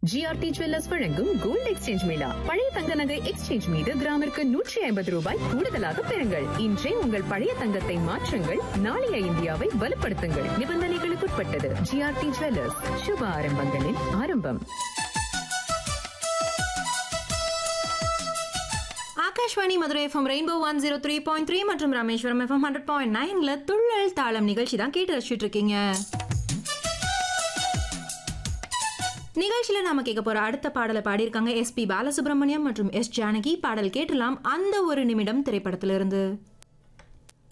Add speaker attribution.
Speaker 1: GRT jewellers வழங்கும் gold exchange mela பழைய தங்க நகை எக்ஸ்சேஞ்ச் மீது கிராமிற்கு நூற்றி ஐம்பது ரூபாய் கூடுதலாக பெறுங்கள் இன்றே உங்கள் பழைய தங்கத்தை மாற்றுங்கள் நாளைய இந்தியாவை வலுப்படுத்துங்கள் நிபந்தனைகளுக்குட்பட்டது ஜிஆர்டி ஜுவல்லர்ஸ் சுப ஆரம்பங்களின் ஆரம்பம்
Speaker 2: Akashvani Madurai FM rainbow one zero three point three மற்றும் ராமேஸ்வரம் எஃப்எம் ஹண்ட்ரட் பாயிண்ட் நைன்ல துள்ளல் தாளம் நிகழ்ச்சி தான் கேட்டு ரசிச்சுட்டு இருக்கீங்க நிகழ்ச்சியில நாம கேட்க போற அடுத்த பாடலை பாடியிருக்காங்க எஸ்பி பாலசுப்ரமணியம் மற்றும் எஸ் ஜானகி பாடல் கேட்டலாம் அந்த ஒரு நிமிடம் திரைப்படத்திலிருந்து